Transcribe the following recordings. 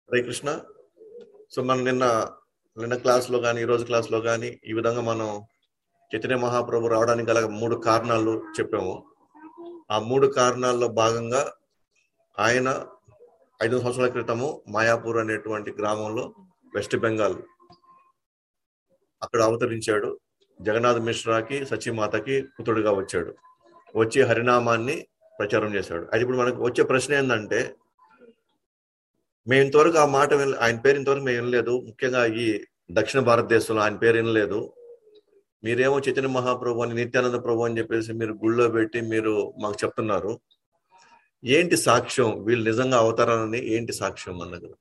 Hare Krishna so మనం నిన్న నిన్న క్లాస్లో కానీ ఈరోజు క్లాస్లో కానీ ఈ విధంగా మనం చైతన్య మహాప్రభు రావడానికి గల మూడు కారణాలు చెప్పాము ఆ మూడు కారణాల్లో భాగంగా ఆయన ఐదు సంవత్సరాల క్రితము మాయాపూర్ అనేటువంటి గ్రామంలో వెస్ట్ బెంగాల్ అక్కడ అవతరించాడు జగన్నాథ్ మిశ్రాకి సచిమాతకి పుత్రుడిగా వచ్చాడు వచ్చి హరినామాన్ని ప్రచారం చేశాడు అది ఇప్పుడు మనకు వచ్చే ప్రశ్న ఏంటంటే మేము ఇంతవరకు ఆ మాట విన ఆయన పేరు ఇంతవరకు మేము వినలేదు ముఖ్యంగా ఈ దక్షిణ భారతదేశంలో ఆయన పేరు వినలేదు మీరేమో చైతన్య మహాప్రభు అని నిత్యానంద ప్రభు అని చెప్పేసి మీరు గుళ్ళో పెట్టి మీరు మాకు చెప్తున్నారు ఏంటి సాక్ష్యం వీళ్ళు నిజంగా అవతారాలని ఏంటి సాక్ష్యం మన దగ్గర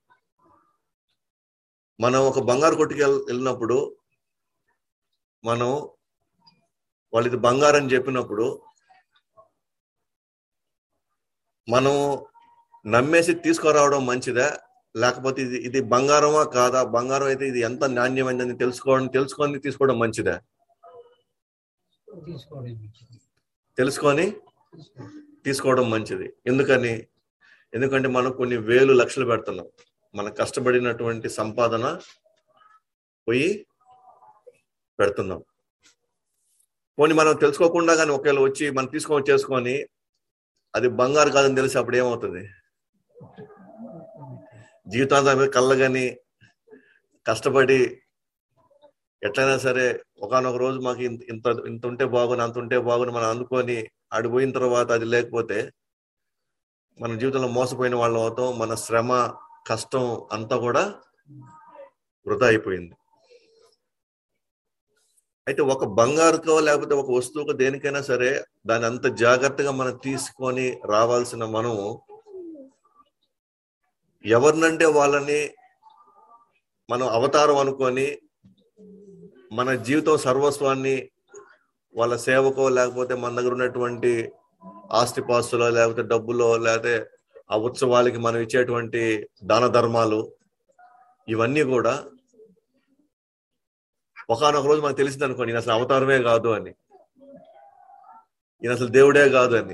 మనం ఒక బంగారు కొట్టుకి వెళ్ళినప్పుడు మనం వాళ్ళు ఇది బంగారం చెప్పినప్పుడు మనం నమ్మేసి తీసుకురావడం మంచిదా లేకపోతే ఇది ఇది బంగారమా కాదా బంగారం అయితే ఇది ఎంత నాణ్యమైందని తెలుసుకోవడం తెలుసుకొని తీసుకోవడం మంచిదా తీసుకోవడం మంచిది. తెలుసుకొని తీసుకోవడం. తీసుకోవడం మంచిది ఎందుకని ఎందుకంటే మనం కొన్ని వేలు లక్షలు పెడుతున్నాం మన కష్టపడినటువంటి సంపాదన పోయి పెడుతున్నాం పోనీ మనం తెలుసుకోకుండా కానీ ఒకవేళ వచ్చి మనం తీసుకొని చేసుకొని అది బంగారు కాదని తెలిసి అప్పుడు ఏమవుతుంది జీవితాంతం మీద కళ్ళగని కష్టపడి ఎట్లయినా సరే ఒకనొక రోజు మాకు ఇంత ఇంత ఇంత ఉంటే బాగుని అంత ఉంటే బాగుని మనం అనుకొని ఆడిపోయిన తర్వాత అది లేకపోతే మన జీవితంలో మోసపోయిన వాళ్ళం అవుతాం మన శ్రమ కష్టం అంతా కూడా వృధా అయిపోయింది అయితే ఒక బంగారుకో లేకపోతే ఒక వస్తువుకో దేనికైనా సరే దాన్ని అంత జాగ్రత్తగా మనం తీసుకొని రావాల్సిన మనము ఎవరినంటే వాళ్ళని మనం అవతారం అనుకొని మన జీవితం సర్వస్వాన్ని వాళ్ళ సేవకో లేకపోతే మన దగ్గర ఉన్నటువంటి ఆస్తిపాస్తులో లేకపోతే డబ్బులో లేకపోతే ఆ ఉత్సవాలకి మనం ఇచ్చేటువంటి దాన ధర్మాలు ఇవన్నీ కూడా ఒకనొక రోజు మనకు తెలిసింది అనుకోండి ఈయన అసలు అవతారమే కాదు అని ఈయన అసలు దేవుడే కాదు అని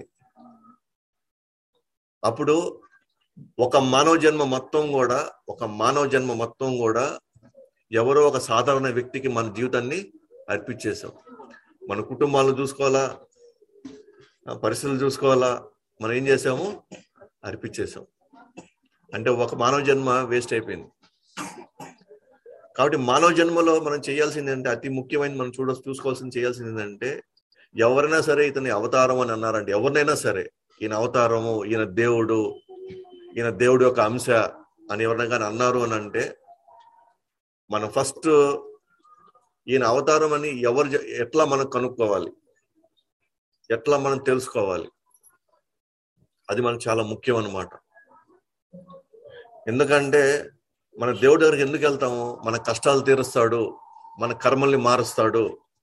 అప్పుడు ఒక మానవ జన్మ మొత్తం కూడా ఒక మానవ జన్మ మొత్తం కూడా ఎవరో ఒక సాధారణ వ్యక్తికి మన జీవితాన్ని అర్పించేసాం మన కుటుంబాలను చూసుకోవాలా ఆ పరిస్థితులు చూసుకోవాలా మనం ఏం చేసాము అర్పించేసాం అంటే ఒక మానవ జన్మ వేస్ట్ అయిపోయింది కాబట్టి మానవ జన్మలో మనం చేయాల్సింది అంటే అతి ముఖ్యమైన మనం చూడ చూసుకోవాల్సింది చేయాల్సింది ఏంటంటే ఎవరైనా సరే ఇతని అవతారం అని అన్నారంటే ఎవరినైనా సరే ఈయన అవతారము ఈయన దేవుడు ఈయన దేవుడు యొక్క అంశ అని ఎవరైనా కానీ అన్నారు అని అంటే మనం ఫస్ట్ ఈయన అవతారం అని ఎవరు చె- ఎట్లా మనం కనుక్కోవాలి ఎట్లా మనం తెలుసుకోవాలి అది మనకు చాలా ముఖ్యం అన్నమాట ఎందుకంటే మన దేవుడి దగ్గరికి ఎందుకు వెళ్తాము మన కష్టాలు తీరుస్తాడు మన కర్మల్ని మారుస్తాడు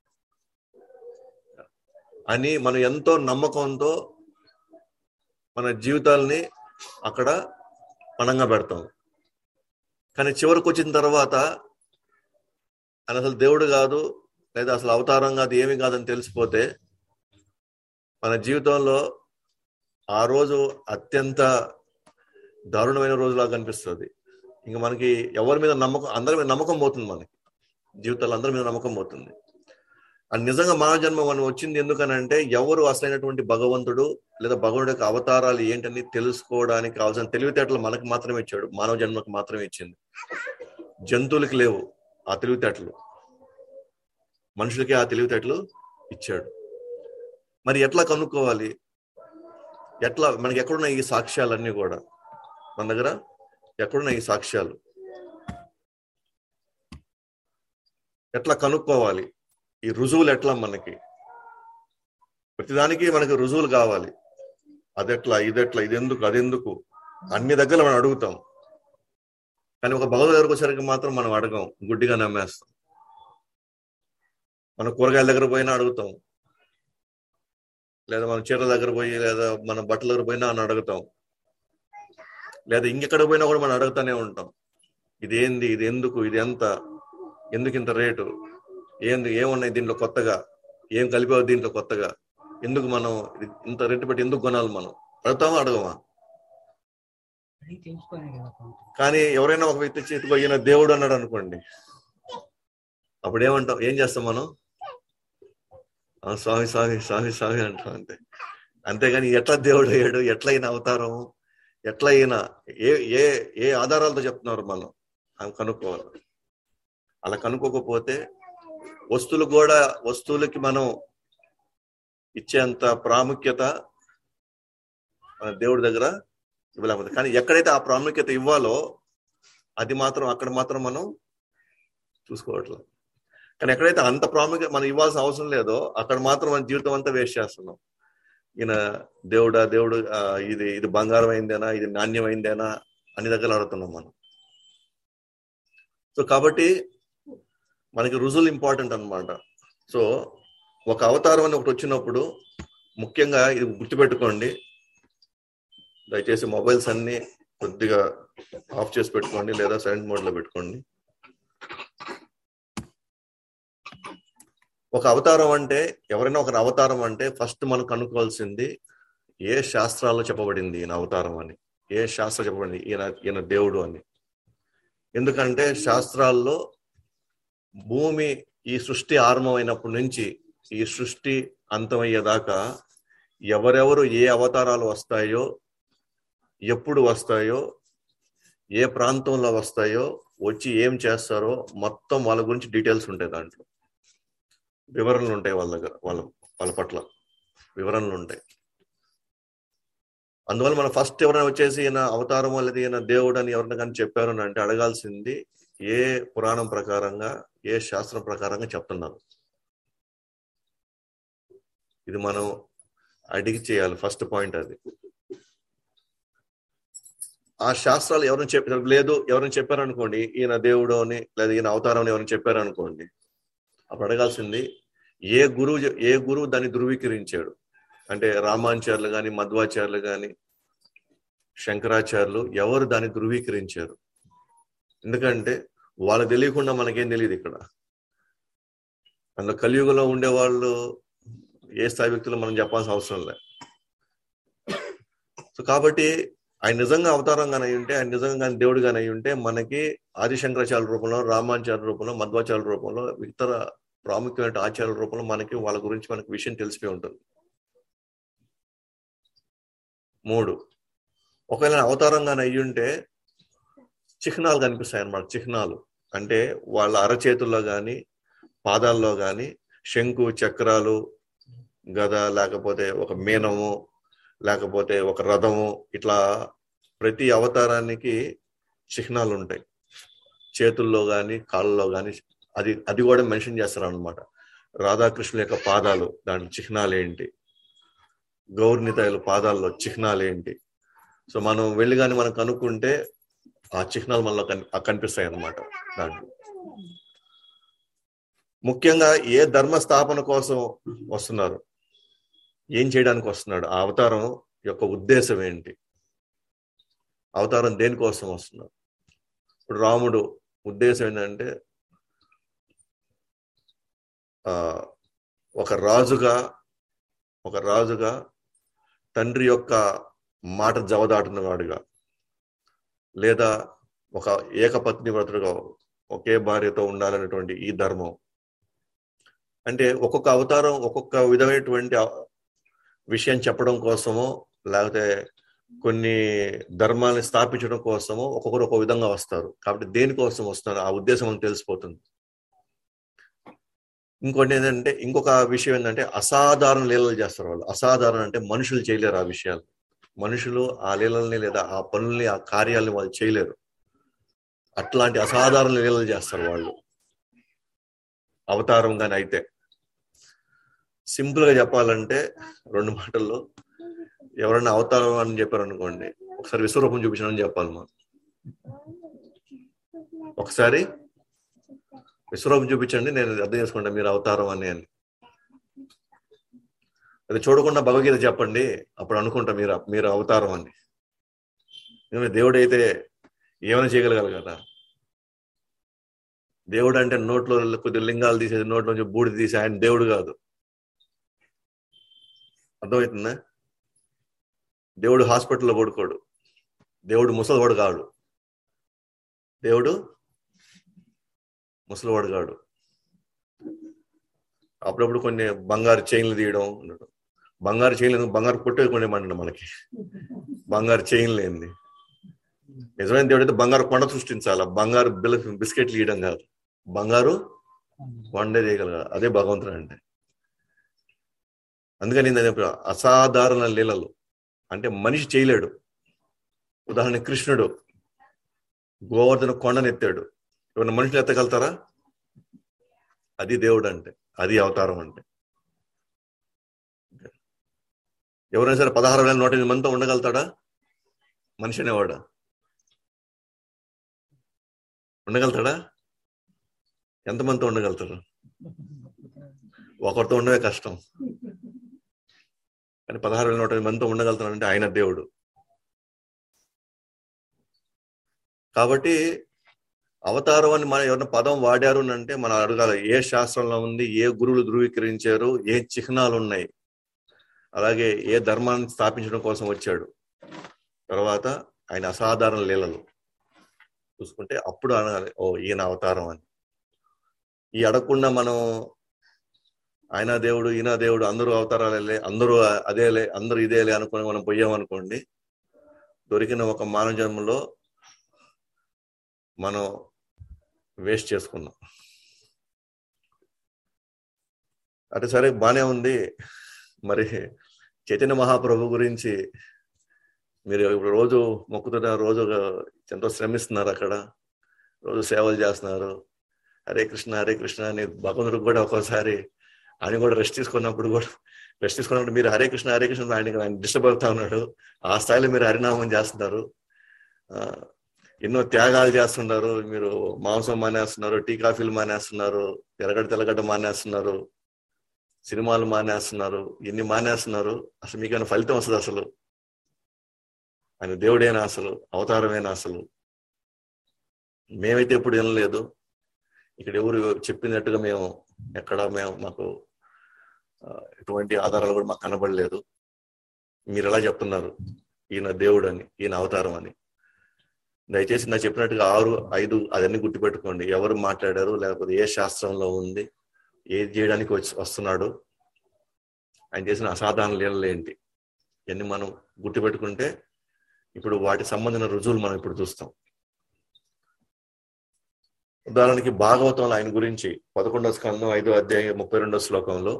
అని మనం ఎంతో నమ్మకంతో మన జీవితాల్ని అక్కడ పణంగా పెడతాం కానీ చివరికి వచ్చిన తర్వాత ఆయన అసలు దేవుడు కాదు లేదా అసలు అవతారం కాదు ఏమి కాదని తెలిసిపోతే మన జీవితంలో ఆ రోజు అత్యంత దారుణమైన రోజులా కనిపిస్తుంది ఇంకా మనకి ఎవరి మీద నమ్మకం అందరి మీద నమ్మకం పోతుంది మనకి జీవితాల్లో అందరి మీద నమ్మకం పోతుంది అది నిజంగా మానవ జన్మ మనం వచ్చింది ఎందుకనంటే ఎవరు అసలైనటువంటి భగవంతుడు లేదా భగవంతుడి యొక్క అవతారాలు ఏంటని తెలుసుకోవడానికి కావాల్సిన తెలివితేటలు మనకు మాత్రమే ఇచ్చాడు మానవ జన్మకు మాత్రమే ఇచ్చింది జంతువులకి లేవు ఆ తెలివితేటలు మనుషులకి ఆ తెలివితేటలు ఇచ్చాడు మరి ఎట్లా కనుక్కోవాలి ఎట్లా మనకి ఎక్కడున్నాయి ఈ సాక్ష్యాలన్నీ కూడా మన దగ్గర ఎక్కడున్నాయి ఈ సాక్ష్యాలు ఎట్లా కనుక్కోవాలి ఈ రుజువులు ఎట్లా మనకి ప్రతిదానికి మనకి రుజువులు కావాలి అదెట్లా ఇదెట్లా ఇదెందుకు అదెందుకు అన్ని దగ్గర మనం అడుగుతాం కానీ ఒక భగవద్ దగ్గరకు వచ్చేసరికి మాత్రం మనం అడగం గుడ్డిగా నమ్మేస్తాం మన కూరగాయల దగ్గర పోయినా అడుగుతాం లేదా మన చీరల దగ్గర పోయి లేదా మన బట్టల దగ్గర పోయినా అని అడుగుతాం లేదా ఇంకెక్కడ పోయినా కూడా మనం అడుగుతానే ఉంటాం ఇది ఏంది ఇది ఎందుకు ఇది ఎంత ఎందుకు ఇంత రేటు ఏంది ఏమున్నాయి దీంట్లో కొత్తగా ఏం కలిపావు దీంట్లో కొత్తగా ఎందుకు మనం ఇది ఇంత రేటు పెట్టి ఎందుకు కొనాలి మనం అడుగుతామా అడగమా అది తెలుసుకునే కదా కొంత కానీ ఎవరైనా ఒక వ్యక్తి చేతికి ఈయన దేవుడు అన్నాడు అనుకోండి అప్పుడు ఏమంటాం ఏం చేస్తాం మనం ఆ, స్వామి స్వామి స్వామి స్వామి అంటాం అంతే అంతేగాని ఎట్లా దేవుడు అయ్యాడు ఎట్లా అయిన అవతారం ఎట్లా అయినా ఏ ఏ ఏ ఆధారాలతో చెప్తున్నారు మనం అని కనుక్కోవాలి అలా కనుక్కోకపోతే వస్తువులు కూడా వస్తువులకి మనం ఇచ్చేంత ప్రాముఖ్యత మన దేవుడి దగ్గర ఇవ్వలేకపోతే కానీ ఎక్కడైతే ఆ ప్రాముఖ్యత ఇవ్వాలో అది మాత్రం అక్కడ మాత్రం మనం చూసుకోవట్లేదు కానీ ఎక్కడైతే అంత ప్రాముఖ్యత మనం ఇవ్వాల్సిన అవసరం లేదో అక్కడ మాత్రం మన జీవితం అంతా వేస్ట్ చేస్తున్నాం ఈయన దేవుడా దేవుడు ఆ, ఇది ఇది బంగారం అయిందేనా ఇది నాణ్యమైందేనా అన్ని దగ్గర అడుగుతున్నాం మనం సో కాబట్టి మనకి రుజువులు ఇంపార్టెంట్ అన్నమాట సో ఒక అవతారం అని ఒకటి వచ్చినప్పుడు ముఖ్యంగా ఇది గుర్తుపెట్టుకోండి దయచేసి మొబైల్స్ అన్ని కొద్దిగా ఆఫ్ చేసి పెట్టుకోండి లేదా సైలెంట్ మోడ్ లో పెట్టుకోండి ఒక అవతారం అంటే ఎవరైనా ఒక అవతారం అంటే ఫస్ట్ మనం కనుక్కోవాల్సింది ఏ శాస్త్రాల్లో చెప్పబడింది ఈయన అవతారం అని ఏ శాస్త్రం చెప్పబడింది ఈయన ఈయన దేవుడు అని ఎందుకంటే శాస్త్రాల్లో భూమి ఈ సృష్టి ఆరంభమైనప్పటి నుంచి ఈ సృష్టి అంతమయ్యేదాకా ఎవరెవరు ఏ అవతారాలు వస్తాయో ఎప్పుడు వస్తాయో ఏ ప్రాంతంలో వస్తాయో వచ్చి ఏం చేస్తారో మొత్తం వాళ్ళ గురించి డీటెయిల్స్ ఉంటాయి దాంట్లో వివరణలు ఉంటాయి వాళ్ళ దగ్గర వాళ్ళ వాళ్ళ పట్ల వివరణలు ఉంటాయి అందువల్ల మనం ఫస్ట్ ఎవరైనా వచ్చేసి ఈయన అవతారం లేదా ఈయన దేవుడు అని ఎవరైనా కానీ చెప్పారు అని అంటే అడగాల్సింది ఏ పురాణం ప్రకారంగా ఏ శాస్త్రం ప్రకారంగా చెప్తున్నారు ఇది మనం అడిగి చేయాలి ఫస్ట్ పాయింట్ అది ఆ శాస్త్రాలు ఎవరైనా చెప్పారు లేదు ఎవరైనా చెప్పారనుకోండి ఈయన దేవుడు అని లేదా ఈయన అవతారం అని ఎవరైనా చెప్పారనుకోండి అప్పుడు అడగాల్సింది ఏ గురువు చె- ఏ గురువు దాన్ని ధృవీకరించాడు అంటే రామాచార్యులు గాని మధ్వాచార్యులు గాని శంకరాచార్యులు ఎవరు దాన్ని ధృవీకరించారు ఎందుకంటే వాళ్ళకి తెలియకుండా మనకేం తెలియదు ఇక్కడ అందులో కలియుగంలో ఉండే వాళ్ళు ఏ స్థాయి వ్యక్తులు మనం చెప్పాల్సిన అవసరం లే సో కాబట్టి ఆయన నిజంగా అవతారంగానే అయి ఉంటే ఆయన నిజంగా కానీ దేవుడిగానే అయి ఉంటే మనకి ఆదిశంకరాచార్య రూపంలో రామాచార్య రూపంలో మధ్వాచార్య రూపంలో ఇతర ప్రాముఖ్యమైన ఆచార్యుల రూపంలో మనకి వాళ్ళ గురించి మనకి విషయం తెలిసిపోయి ఉంటుంది మూడు ఒకవేళ అవతారంగానే అయ్యి ఉంటే చిహ్నాలు కనిపిస్తాయి అన్నమాట చిహ్నాలు అంటే వాళ్ళ అరచేతుల్లో గాని పాదాల్లో గాని శంకు చక్రాలు గద లేకపోతే ఒక మీనము లేకపోతే ఒక రథము ఇట్లా ప్రతి అవతారానికి చిహ్నాలు ఉంటాయి చేతుల్లో గాని కాళ్ళలో గాని అది అది కూడా మెన్షన్ చేస్తారు అనమాట రాధాకృష్ణుల యొక్క పాదాలు దాని చిహ్నాలు ఏంటి గౌర్నితాయుల పాదాల్లో చిహ్నాలు ఏంటి సో మనం వెళ్ళి కానీ మనం కనుక్కుంటే ఆ చిహ్నాలు మనలో కని కనిపిస్తాయి అన్నమాట దాంట్లో ముఖ్యంగా ఏ ధర్మ స్థాపన కోసం వస్తున్నారు ఏం చేయడానికి వస్తున్నాడు ఆ అవతారం యొక్క ఉద్దేశం ఏంటి అవతారం దేనికోసం వస్తున్నారు ఇప్పుడు రాముడు ఉద్దేశం ఏంటంటే ఆ ఒక రాజుగా ఒక రాజుగా తండ్రి యొక్క మాట జవదాటున్నవాడుగా లేదా ఒక ఏకపత్ని వ్రతుడుగా ఒకే భార్యతో ఉండాలనేటువంటి ఈ ధర్మం అంటే ఒక్కొక్క అవతారం ఒక్కొక్క విధమైనటువంటి అవ- విషయం చెప్పడం కోసమో లేకపోతే కొన్ని ధర్మాన్ని స్థాపించడం కోసమో ఒక్కొక్కరు ఒక్కొక్క విధంగా వస్తారు కాబట్టి దేనికోసం వస్తారు ఆ ఉద్దేశం మనకు తెలిసిపోతుంది ఇంకోటి ఏంటంటే ఇంకొక విషయం ఏంటంటే అసాధారణ లీలలు చేస్తారు వాళ్ళు అసాధారణ అంటే మనుషులు చేయలేరు ఆ విషయాలు మనుషులు ఆ లీలల్ని లేదా ఆ పనుల్ని ఆ కార్యాలని వాళ్ళు చేయలేరు అట్లాంటి అసాధారణ లీలలు చేస్తారు వాళ్ళు అవతారం గాని అయితే సింపుల్ గా చెప్పాలంటే రెండు మాటల్లో ఎవరైనా అవతారం అని చెప్పారు అనుకోండి ఒకసారి విశ్వరూపం చూపించడం చెప్పాలి మనం ఒకసారి విశ్వరూపం చూపించండి నేను అర్థం చేసుకుంటా మీరు అవతారం అని అని అది చూడకుండా భగవద్గీత చెప్పండి అప్పుడు అనుకుంటా మీరు మీరు అవతారం అని ఎందుకంటే దేవుడు అయితే ఏమైనా చేయగలగాలి కదా దేవుడు అంటే నోట్లో కొద్ది లింగాలు తీసేది నోట్లోంచి బూడిద తీసి ఆయన దేవుడు కాదు అర్థమవుతుందా దేవుడు హాస్పిటల్లో పడుకోడు దేవుడు ముసలివాడు కాడు దేవుడు ముసలివాడు కాడు అప్పుడప్పుడు కొన్ని బంగారు చైన్లు తీయడం ఉండడం. బంగారు చైన్లు బంగారు పుట్టే కొనేమండి మనకి బంగారు చైన్లు ఏంది నిజమైన దేవుడు అయితే బంగారు కొండ సృష్టించాల బంగారు బిల్ల బిస్కెట్లు ఇయడం కాదు బంగారు కొండే తీయగలగా అదే భగవంతుడు అంటే అందుకని నేను చెప్పిన అసాధారణ లీలలు అంటే మనిషి చేయలేడు ఉదాహరణ కృష్ణుడు గోవర్ధన కొండనెత్తాడు ఏమన్నా మనుషులు ఎత్తగలుగుతారా అది దేవుడు అంటే అది అవతారం అంటే ఎవరైనా సరే పదహారు వేల నూట ఎనిమిది మందితో ఉండగలుగుతాడా మనిషి అనేవాడా ఉండగలుగుతాడా ఎంతమందితో ఉండగలుగుతారు ఒకరితో ఉండవే కష్టం కానీ పదహారు వేల నూట ఎనిమిది మందితో ఉండగలుగుతాడంటే ఆయన దేవుడు కాబట్టి అవతారం అని మనం ఎవరైనా పదం వాడారు అని అంటే మనం అడగాల ఏ శాస్త్రంలో ఉంది ఏ గురువులు ధృవీకరించారు ఏ చిహ్నాలు ఉన్నాయి అలాగే ఏ ధర్మాన్ని స్థాపించడం కోసం వచ్చాడు తర్వాత ఆయన అసాధారణ లీలలు చూసుకుంటే అప్పుడు అనాలి ఓ ఈయన అవతారం అని ఈ అడగకుండా మనం ఆయన దేవుడు ఈయన దేవుడు అందరూ అవతారాలే అందరూ అదేలే అందరూ ఇదేలే అనుకుని మనం పోయామనుకోండి దొరికిన ఒక మానవ జన్మలో మనం వేస్ట్ చేసుకున్నాం అంటే సరే బానే ఉంది మరి చైతన్య మహాప్రభు గురించి మీరు ఇప్పుడు రోజు మొక్కుతున్న రోజు ఎంతో శ్రమిస్తున్నారు అక్కడ రోజు సేవలు చేస్తున్నారు హరే కృష్ణ హరే కృష్ణ అని భగవంతుడికి కూడా ఒక్కోసారి ఆయన కూడా రెస్ట్ తీసుకున్నప్పుడు కూడా రెస్ట్ తీసుకున్నప్పుడు మీరు హరే కృష్ణ హరే కృష్ణ ఆయన ఆయన డిస్టర్బ్ అవుతా ఉన్నాడు ఆ స్థాయిలో మీరు హరినామం చేస్తున్నారు ఆ, ఎన్నో త్యాగాలు చేస్తున్నారు మీరు మాంసం మానేస్తున్నారు టీ కాఫీలు మానేస్తున్నారు తెల్లగడ్డ తెల్లగడ్డ మానేస్తున్నారు సినిమాలు మానేస్తున్నారు ఎన్ని మానేస్తున్నారు అసలు మీకైనా ఫలితం వస్తుంది అసలు ఆయన దేవుడేనా అసలు అవతారమేనా అసలు మేమైతే ఎప్పుడు వినలేదు ఇక్కడ ఎవరు చెప్పినట్టుగా మేము ఎక్కడ మేము మాకు ఆ, ఎటువంటి ఆధారాలు కూడా మాకు కనబడలేదు మీరు ఎలా చెప్తున్నారు ఈయన దేవుడు అని ఈయన అవతారం అని దయచేసి నాకు చెప్పినట్టుగా ఆరు ఐదు అదన్నీ గుర్తుపెట్టుకోండి ఎవరు మాట్లాడారు లేకపోతే ఏ శాస్త్రంలో ఉంది ఏది చేయడానికి వచ్చి వస్తున్నాడు ఆయన చేసిన అసాధారణ లీలలు ఏంటి ఇవన్నీ మనం గుర్తుపెట్టుకుంటే ఇప్పుడు వాటి సంబంధించిన రుజువులు మనం ఇప్పుడు చూస్తాం ఉదాహరణకి భాగవతంలో ఆయన గురించి పదకొండవ స్కందం ఐదో అధ్యాయం ముప్పై రెండో శ్లోకంలో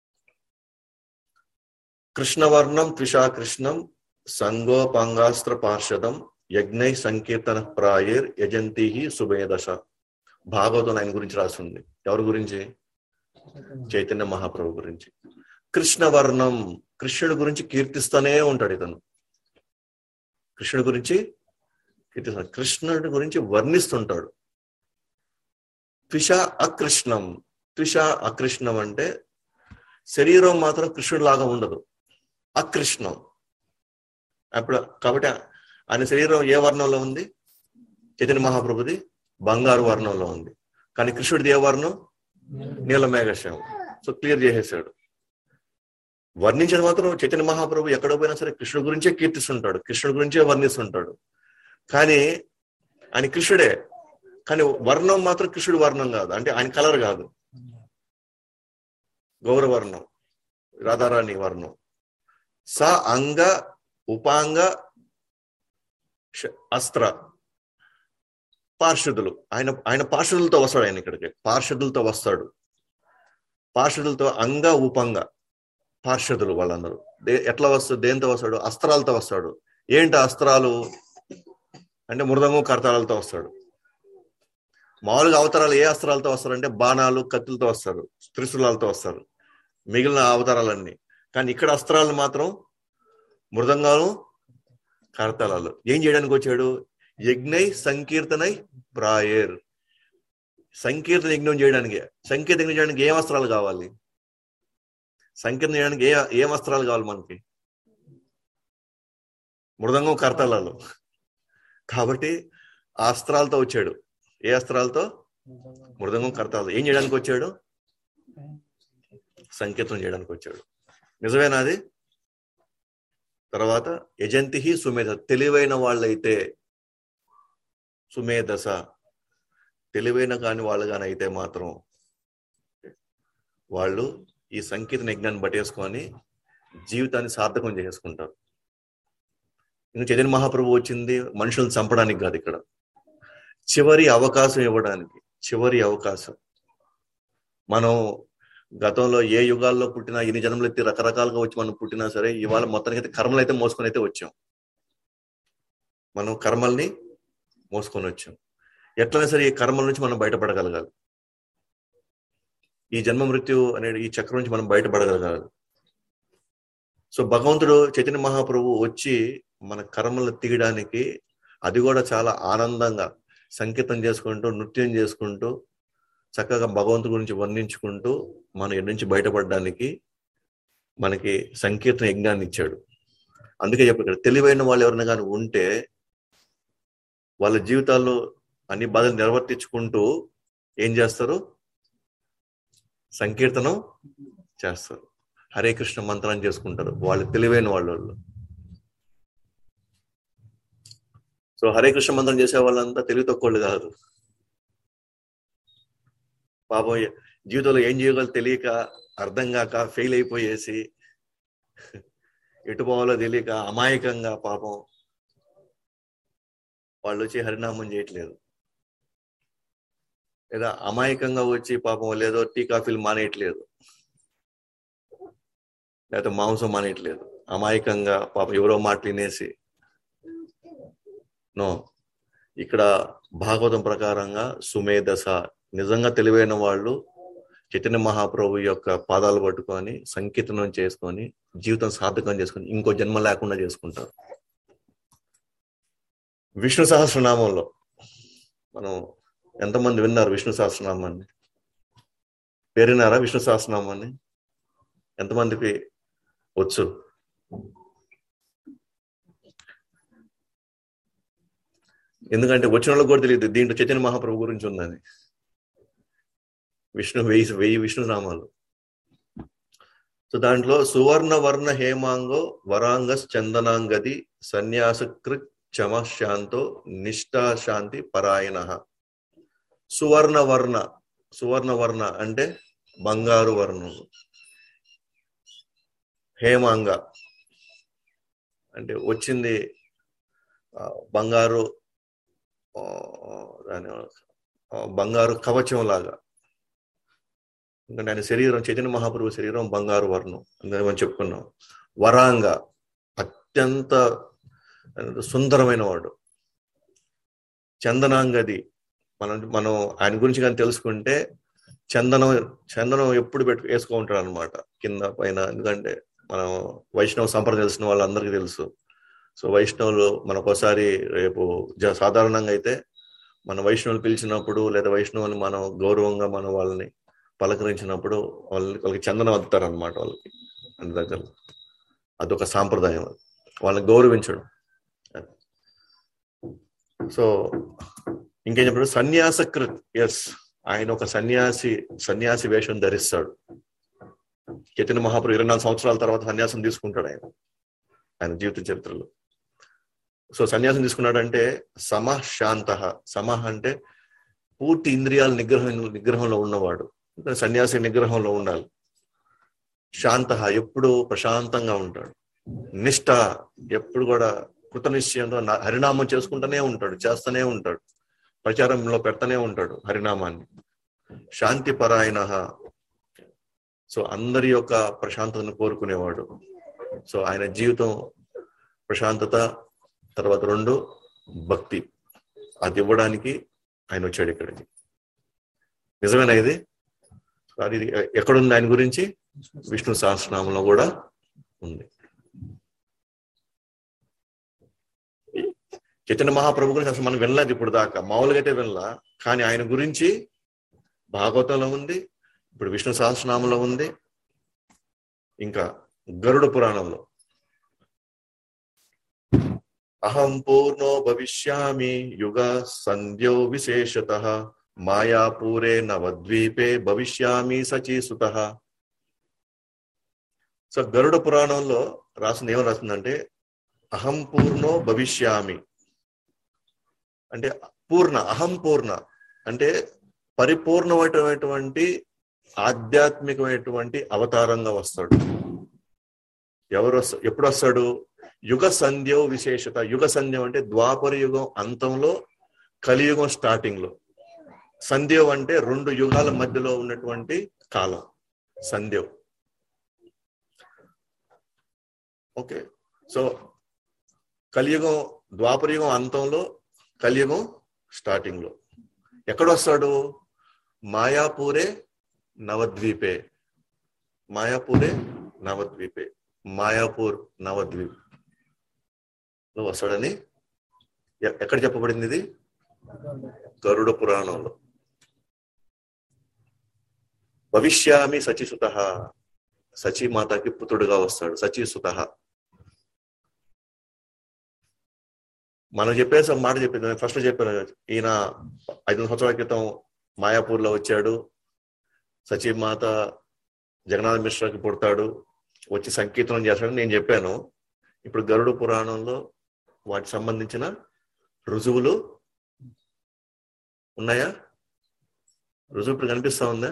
కృష్ణవర్ణం త్రిషా కృష్ణం సంగోపాంగాస్త్ర పార్షదం యజ్ఞై సంకీర్తన ప్రాయేర్ యజంతి సుభేదశ భాగవతం ఆయన గురించి రాసింది ఎవరి గురించి చైతన్య మహాప్రభు గురించి కృష్ణవర్ణం కృష్ణుడి గురించి కీర్తిస్తూనే ఉంటాడు ఇతను కృష్ణుడి గురించి కీర్తిస్తాడు కృష్ణుడి గురించి వర్ణిస్తుంటాడు త్విష అకృష్ణం త్విష అకృష్ణం అంటే శరీరం మాత్రం కృష్ణుడు లాగా ఉండదు అకృష్ణం అప్పుడు కాబట్టి ఆయన శరీరం ఏ వర్ణంలో ఉంది చైతన్య మహాప్రభుది బంగారు వర్ణంలో ఉంది కానీ కృష్ణుడిది ఏ వర్ణం నీల మేఘశ్యామం సో క్లియర్ చేసేసాడు వర్ణించడం మాత్రం చైతన్య మహాప్రభు ఎక్కడ పోయినా సరే కృష్ణుడి గురించే కీర్తిస్తుంటాడు కృష్ణుడి గురించే వర్ణిస్తుంటాడు కానీ ఆయన కృష్ణుడే కానీ వర్ణం మాత్రం కృష్ణుడి వర్ణం కాదు అంటే ఆయన కలర్ కాదు గౌరవర్ణం రాధారాణి వర్ణం స అంగ ఉపాంగ ష- అస్త్ర పార్షదులు ఆయన ఆయన పార్షదులతో వస్తాడు ఆయన ఇక్కడికి పార్షదులతో వస్తాడు పార్షదులతో అంగ ఉపంగ పార్షదులు వాళ్ళందరూ దే- ఎట్లా వస్తాడు దేంతో వస్తాడు అస్త్రాలతో వస్తాడు ఏంటి ఆ అస్త్రాలు అంటే మృదంగం కర్తాలతో వస్తాడు మామూలుగా అవతారాలు ఏ అస్త్రాలతో వస్తారంటే బాణాలు కత్తులతో వస్తారు త్రిశూలాలతో వస్తారు మిగిలిన అవతారాలన్నీ కానీ ఇక్కడ అస్త్రాలు మాత్రం మృదంగాలు కర్తాలాలు ఏం చేయడానికి వచ్చాడు యజ్ఞై సంకీర్తనై ప్రాయేర్ సంకీర్తన యజ్ఞం చేయడానికి సంకీర్తన యజ్ఞం చేయడానికి ఏం అస్త్రాలు కావాలి సంకీర్తన చేయడానికి ఏ ఏం అస్త్రాలు కావాలి మనకి మృదంగం కర్తాలాలు కాబట్టి ఆ అస్త్రాలతో వచ్చాడు ఏ అస్త్రాలతో మృదంగం కర్తాలు ఏం చేయడానికి వచ్చాడు సంకీర్తనం చేయడానికి వచ్చాడు నిజమేనా అది తర్వాత యజంతి సుమేధ తెలివైన వాళ్ళైతే సుమేధస తెలివైన కాని వాళ్ళు కానీ అయితే మాత్రం వాళ్ళు ఈ సంకీర్తన యజ్ఞాన్ని పట్టేసుకొని జీవితాన్ని సార్థకం చేసుకుంటారు ఇంకా చైతన్య మహాప్రభు వచ్చింది మనుషులను చంపడానికి కాదు ఇక్కడ చివరి అవకాశం ఇవ్వడానికి చివరి అవకాశం మనం గతంలో ఏ యుగాల్లో పుట్టినా ఎన్ని జన్మలు ఎత్తి రకరకాలుగా వచ్చి మనం పుట్టినా సరే ఇవాళ మొత్తానికి అయితే కర్మలు అయితే మోసుకొని అయితే వచ్చాం మనం కర్మల్ని మోసుకొని వచ్చాం ఎట్లయినా సరే ఈ కర్మల నుంచి మనం బయటపడగలగాలి ఈ జన్మ మృత్యు అనే ఈ చక్రం నుంచి మనం బయటపడగలగాలి సో భగవంతుడు చైతన్య మహాప్రభు వచ్చి మన కర్మలు తీయడానికి అది కూడా చాలా ఆనందంగా సంకేతం చేసుకుంటూ నృత్యం చేసుకుంటూ చక్కగా భగవంతుడి గురించి వర్ణించుకుంటూ మనం ఎన్ని నుంచి బయటపడడానికి మనకి సంకీర్తన యజ్ఞాన్ని ఇచ్చాడు అందుకే చెప్పు ఇక్కడ తెలివైన వాళ్ళు ఎవరైనా కానీ ఉంటే వాళ్ళ జీవితాల్లో అన్ని బాధలు నిర్వర్తించుకుంటూ ఏం చేస్తారు సంకీర్తనం చేస్తారు హరే కృష్ణ మంత్రాన్ని చేసుకుంటారు వాళ్ళు తెలివైన వాళ్ళు సో హరే కృష్ణ మంత్రం చేసే వాళ్ళంతా తెలివి తక్కువళ్ళు కాదు పాపం జీవితంలో ఏం చేయగలరు తెలియక అర్థం కాక ఫెయిల్ అయిపోయేసి ఎటు పోవాలో తెలియక అమాయకంగా పాపం వాళ్ళు వచ్చి హరినామం చేయట్లేదు లేదా అమాయకంగా వచ్చి పాపం లేదో టీ కాఫీలు మానేయట్లేదు లేకపోతే మాంసం మానేయట్లేదు అమాయకంగా పాపం ఎవరో మాట వినేసి నో ఇక్కడ భాగవతం ప్రకారంగా సుమేధస నిజంగా తెలివైన వాళ్ళు చైతన్య మహాప్రభు యొక్క పాదాలు పట్టుకొని సంకీర్తనం చేసుకొని జీవితం సార్థకం చేసుకొని ఇంకో జన్మ లేకుండా చేసుకుంటారు విష్ణు సహస్రనామంలో మనం ఎంతమంది విన్నారు విష్ణు సహస్రనామాన్ని పేరున్నారా విష్ణు సహస్రనామాన్ని ఎంతమందికి వచ్చు ఎందుకంటే వచ్చిన వాళ్ళకి కూడా తెలియదు దీంట్లో చైతన్య మహాప్రభు గురించి ఉందని విష్ణు వెయ్యి వెయ్యి విష్ణు నామాలు సో దాంట్లో సువర్ణ వర్ణ హేమాంగో వరాంగస్ చందనాంగది సన్యాసకృత్ చమశాంతో నిష్ఠా శాంతి పరాయణ సువర్ణ వర్ణ సువర్ణ వర్ణ అంటే బంగారు వర్ణం హేమాంగ అంటే వచ్చింది బంగారు దాని బంగారు కవచం లాగా ఎందుకంటే ఆయన శరీరం చైతన్య మహాప్రభు శరీరం బంగారు వర్ణం అందుకని మనం చెప్పుకున్నాం వరాంగ అత్యంత సుందరమైన వాడు చందనాంగది మనం మనం ఆయన గురించి కానీ తెలుసుకుంటే చందనం చందనం ఎప్పుడు పెట్టు వేసుకుంటాడు అనమాట కింద పైన ఎందుకంటే మనం వైష్ణవ సంప్రదాయం తెలిసిన వాళ్ళందరికీ తెలుసు సో వైష్ణవులు మనకోసారి రేపు సాధారణంగా అయితే మన వైష్ణవులు పిలిచినప్పుడు లేదా వైష్ణవులు మనం గౌరవంగా మన వాళ్ళని పలకరించినప్పుడు వాళ్ళని వాళ్ళకి చందనం అద్దుతారు అనమాట వాళ్ళకి అన్ని దగ్గర అదొక సాంప్రదాయం వాళ్ళని గౌరవించడం సో ఇంకేం చెప్పాడు సన్యాసకృత్ ఎస్ ఆయన ఒక సన్యాసి సన్యాసి వేషం ధరిస్తాడు చైతన్య మహాప్రభు ఇరవై నాలుగు సంవత్సరాల తర్వాత సన్యాసం తీసుకుంటాడు ఆయన ఆయన జీవిత చరిత్రలో సో సన్యాసం తీసుకున్నాడంటే సమః శాంత సమః అంటే పూర్తి ఇంద్రియాల నిగ్రహం నిగ్రహంలో ఉన్నవాడు సన్యాసి నిగ్రహంలో ఉండాలి శాంత ఎప్పుడు ప్రశాంతంగా ఉంటాడు నిష్ఠ ఎప్పుడు కూడా కృత నిశ్చయంతో హరినామం చేసుకుంటూనే ఉంటాడు చేస్తూనే ఉంటాడు ప్రచారంలో పెడతానే ఉంటాడు హరినామాన్ని శాంతి పరాయణ సో అందరి యొక్క ప్రశాంతతను కోరుకునేవాడు సో ఆయన జీవితం ప్రశాంతత తర్వాత రెండు భక్తి అది ఇవ్వడానికి ఆయన వచ్చాడు ఇక్కడికి నిజమేనా ఇది అది ఎక్కడుంది ఆయన గురించి విష్ణు సహస్రనామంలో కూడా ఉంది చైతన్య మహాప్రభు గురించి అసలు మనం వినలేదు ఇప్పుడు దాకా మామూలుగా అయితే వినలా కానీ ఆయన గురించి భాగవతంలో ఉంది ఇప్పుడు విష్ణు సహస్రనామంలో ఉంది ఇంకా గరుడ పురాణంలో అహం పూర్ణో భవిష్యామి యుగ సంధ్యో విశేషత మాయాపూరే నవద్వీపే భవిష్యామి సచీసుత సో గరుడ పురాణంలో రాసింది ఏమని రాసిందంటే అహం పూర్ణో భవిష్యామి అంటే పూర్ణ అహం పూర్ణ అంటే పరిపూర్ణమైనటువంటి ఆధ్యాత్మికమైనటువంటి అవతారంగా వస్తాడు ఎవరు వస్త- ఎప్పుడు వస్తాడు యుగ సంధ్యో విశేషత యుగ సంధ్యం అంటే ద్వాపర యుగం అంతంలో కలియుగం స్టార్టింగ్ లో సంధ్యం అంటే రెండు యుగాల మధ్యలో ఉన్నటువంటి కాలం సంధ్యం ఓకే సో కలియుగం ద్వాపర యుగం అంతంలో కలియుగం స్టార్టింగ్ లో ఎక్కడ వస్తాడు మాయాపూరే నవద్వీపే మాయాపూరే నవద్వీపే మాయాపూర్ నవద్వీప్ లో వస్తాడని ఎ- ఎక్కడ చెప్పబడింది ఇది గరుడ పురాణంలో భవిష్యామి సచిసుత సచి మాతకి పుత్రుడుగా వస్తాడు సచిసుత మనం చెప్పేసి ఒక మాట చెప్పింది ఫస్ట్ చెప్పాను ఈయన ఐదు సంవత్సరాల క్రితం మాయాపూర్ లో వచ్చాడు సచిమాత జగన్నాథ మిశ్రాకి పుడతాడు వచ్చి సంకీర్తనం చేస్తాడని నేను చెప్పాను ఇప్పుడు గరుడ పురాణంలో వాటికి సంబంధించిన రుజువులు ఉన్నాయా రుజువు ఇప్పుడు కనిపిస్తా ఉందా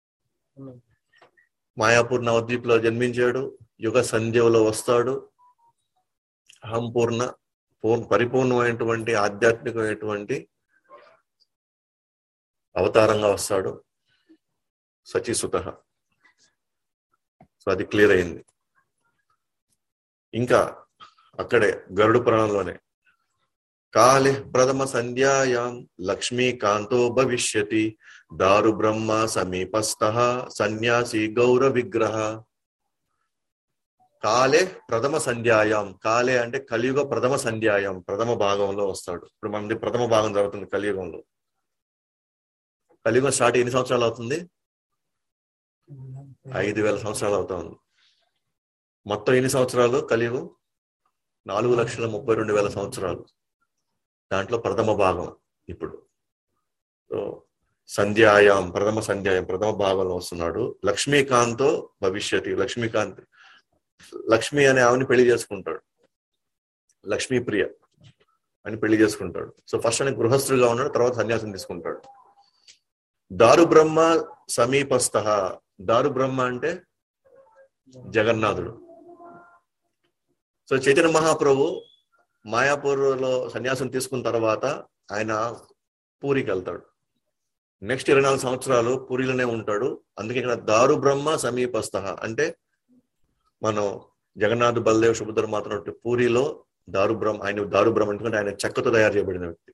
మాయాపూర్ నవద్వీప్ లో జన్మించాడు యుగ సంధ్యలో వస్తాడు అహంపూర్ణ పూర్ణ పరిపూర్ణమైనటువంటి ఆధ్యాత్మికమైనటువంటి అవతారంగా వస్తాడు సచిసుత సో అది క్లియర్ అయింది ఇంకా అక్కడే గరుడు పురాణంలోనే కాళి ప్రథమ సంధ్యాయాం లక్ష్మీకాంతో భవిష్యతి దారు బ్రహ్మ సమీపస్థ సన్యాసి గౌర విగ్రహ కాలే ప్రథమ సంధ్యాయాం కాలే అంటే కలియుగ ప్రథమ సంధ్యాయాం ప్రథమ భాగంలో వస్తాడు ఇప్పుడు మనది ప్రథమ భాగం జరుగుతుంది కలియుగంలో కలియుగం స్టార్ట్ ఎన్ని సంవత్సరాలు అవుతుంది ఐదు వేల సంవత్సరాలు అవుతా ఉంది మొత్తం ఎన్ని సంవత్సరాలు కలియుగం నాలుగు లక్షల ముప్పై రెండు వేల సంవత్సరాలు దాంట్లో ప్రథమ భాగం ఇప్పుడు సో సంధ్యాయాం ప్రథమ సంధ్యాయం ప్రథమ భాగంలో వస్తున్నాడు లక్ష్మీకాంత్తో భవిష్యత్ లక్ష్మీకాంత్ లక్ష్మి అనే ఆమెని పెళ్లి చేసుకుంటాడు లక్ష్మీప్రియ అని పెళ్లి చేసుకుంటాడు సో ఫస్ట్ ఆయన గృహస్థుడిగా ఉన్నాడు తర్వాత సన్యాసం తీసుకుంటాడు దారు బ్రహ్మ సమీపస్థ దారు బ్రహ్మ అంటే జగన్నాథుడు సో చైతన్య మహాప్రభు మాయాపూర్లో సన్యాసం తీసుకున్న తర్వాత ఆయన పూరికి వెళ్తాడు నెక్స్ట్ ఇరవై నాలుగు సంవత్సరాలు పూరిలోనే ఉంటాడు అందుకే ఇక్కడ దారు బ్రహ్మ సమీపస్థ అంటే మనం జగన్నాథ్ బలదేవ్ సుభద్ర మాత్రం పూరిలో దారు బ్రహ్మ ఆయన దారు బ్రహ్మ ఎందుకంటే ఆయన చెక్కతో తయారు చేయబడిన వ్యక్తి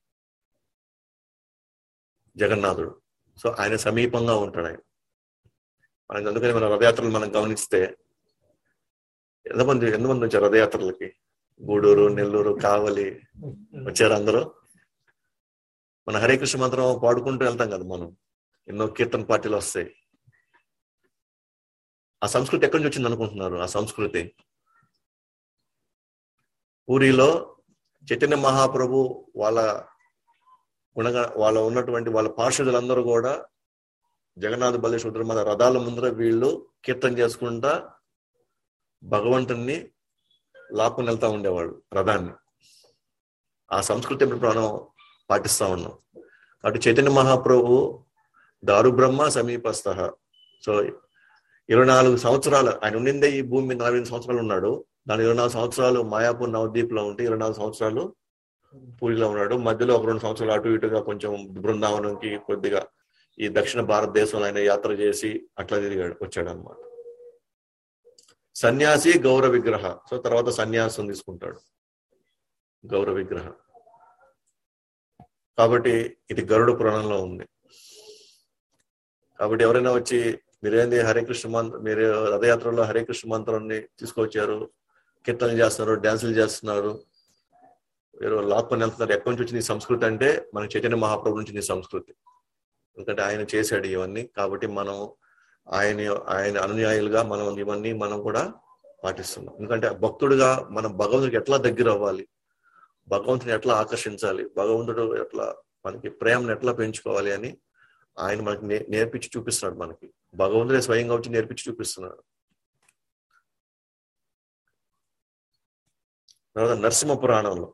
జగన్నాథుడు సో ఆయన సమీపంగా ఉంటాడు ఆయన మనకి అందుకని మన రథయాత్రలు మనం గమనిస్తే ఎంతమంది ఎంతమంది వచ్చారు రథయాత్రలకి గూడూరు నెల్లూరు కావలి వచ్చారు అందరూ మన హరే కృష్ణ మంత్రం పాడుకుంటూ వెళ్తాం కదా మనం ఎన్నో కీర్తన పార్టీలు వస్తాయి ఆ సంస్కృతి ఎక్కడి నుంచి వచ్చింది అనుకుంటున్నారు ఆ సంస్కృతి పూరిలో చైతన్య మహాప్రభు వాళ్ళ గుణగ వాళ్ళ ఉన్నటువంటి వాళ్ళ పార్షదులందరూ కూడా జగన్నాథ బలేశ్వర మన రథాల ముందర వీళ్ళు కీర్తన చేసుకుంటా భగవంతుణ్ణి లాక్కుని వెళ్తా ఉండేవాళ్ళు రథాన్ని ఆ సంస్కృతి ఇప్పుడు మనం పాటిస్తా ఉన్నాం కాబట్టి చైతన్య మహాప్రభు దారు బ్రహ్మ సమీపస్థ సో ఇరవై నాలుగు సంవత్సరాలు ఆయన ఉండిందే ఈ భూమి మీద నలభై సంవత్సరాలు ఉన్నాడు దాని ఇరవై నాలుగు సంవత్సరాలు మాయాపూర్ నవద్వీప్ లో ఉంటే ఇరవై నాలుగు సంవత్సరాలు పూరిలో ఉన్నాడు మధ్యలో ఒక రెండు సంవత్సరాలు అటు ఇటుగా కొంచెం బృందావనంకి కొద్దిగా ఈ దక్షిణ భారతదేశంలో ఆయన యాత్ర చేసి అట్లా తిరిగాడు వచ్చాడు అనమాట సన్యాసి గౌర విగ్రహ సో తర్వాత సన్యాసం తీసుకుంటాడు గౌర విగ్రహ కాబట్టి ఇది గరుడ పురాణంలో ఉంది కాబట్టి ఎవరైనా వచ్చి మీరేంది హరే కృష్ణ మంత్ర మీరు రథయాత్రలో హరే కృష్ణ మంత్రాన్ని తీసుకొచ్చారు కీర్తనలు చేస్తున్నారు డ్యాన్సులు చేస్తున్నారు మీరు లాక్కొని వెళ్తున్నారు ఎక్కడి నుంచి వచ్చింది ఈ సంస్కృతి అంటే మన చైతన్య మహాప్రభు నుంచి ఈ సంస్కృతి ఎందుకంటే ఆయన చేశాడు ఇవన్నీ కాబట్టి మనం ఆయన ఆయన అనుయాయులుగా మనం ఇవన్నీ మనం కూడా పాటిస్తున్నాం ఎందుకంటే భక్తుడిగా మనం భగవంతుడికి ఎట్లా దగ్గర అవ్వాలి భగవంతుని ఎట్లా ఆకర్షించాలి భగవంతుడు ఎట్లా మనకి ప్రేమను ఎట్లా పెంచుకోవాలి అని ఆయన మనకి నే- నేర్పించి చూపిస్తున్నాడు మనకి భగవంతుడే స్వయంగా వచ్చి నేర్పించి చూపిస్తున్నాడు తర్వాత నరసింహ పురాణంలో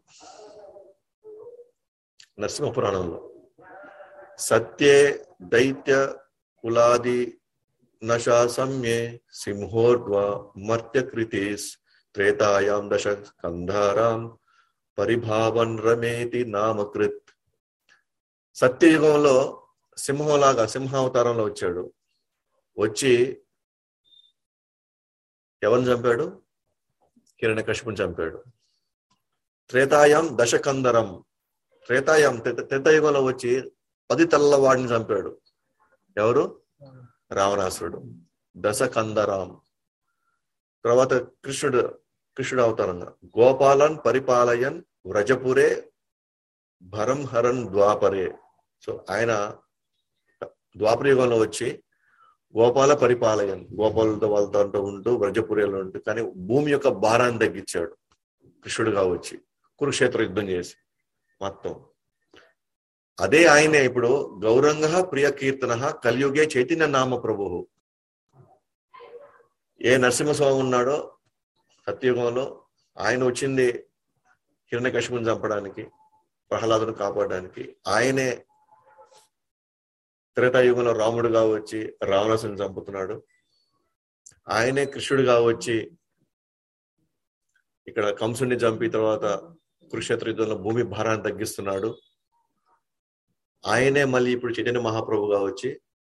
నరసింహ పురాణంలో సత్యే దైత్య కులాది నశా సమ్యే సింహోర్ధ్వ మర్త్యకృతిస్ త్రేతాయాం దశ కంధారాం పరిభావన్ రమేతి నామకృత్ సత్యయుగంలో సింహంలాగా సింహావతారంలో వచ్చాడు వచ్చి ఎవరిని చంపాడు కిరణ్ కశిపుని చంపాడు త్రేతాయం దశకందరం త్రేతాయం త్రేత- త్రేతాయుగంలో వచ్చి పది తెల్లవాడిని చంపాడు ఎవరు రావణాసురుడు దశకందరాం తర్వాత కృష్ణుడు కృష్ణుడు అవతారంగా గోపాలన్ పరిపాలయన్ వ్రజపురే భరం హరన్ ద్వాపరే సో ఆయన ద్వాపర యుగంలో వచ్చి గోపాల పరిపాలయన్ గోపాలతో వాళ్ళతో అంటూ ఉంటూ వ్రజపురేలో ఉంటూ కానీ భూమి యొక్క భారాన్ని తగ్గించాడు కృష్ణుడుగా వచ్చి కురుక్షేత్ర యుద్ధం చేసి మొత్తం అదే ఆయనే ఇప్పుడు గౌరంగ ప్రియ కీర్తన కలియుగే చైతన్య నామ ప్రభు ఏ నరసింహస్వామి ఉన్నాడో సత్యయుగంలో ఆయన వచ్చింది హిరణ్యకశిపుని చంపడానికి ప్రహ్లాదును కాపాడడానికి ఆయనే త్రేతాయుగంలో రాముడుగా వచ్చి రావణాసుని చంపుతున్నాడు ఆయనే కృష్ణుడిగా వచ్చి ఇక్కడ కంసుని చంపి తర్వాత కురుక్షేత్ర యుద్ధంలో భూమి భారాన్ని తగ్గిస్తున్నాడు ఆయనే మళ్ళీ ఇప్పుడు చైతన్య మహాప్రభుగా వచ్చి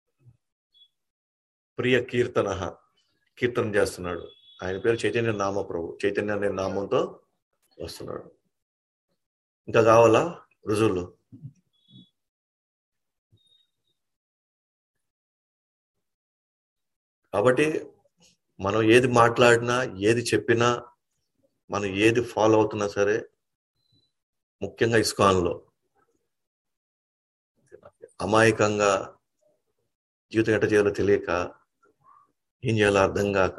ప్రియ కీర్తన కీర్తన చేస్తున్నాడు ఆయన పేరు చైతన్య నామ ప్రభు చైతన్య అనే నామంతో వస్తున్నాడు ఇంకా కావాలా రుజువులు కాబట్టి మనం ఏది మాట్లాడినా ఏది చెప్పినా మనం ఏది ఫాలో అవుతున్నా సరే ముఖ్యంగా ఇస్కాన్లో అమాయకంగా జీవితం ఎట్ట చేయాలో తెలియక ఏం చేయాలో అర్థం కాక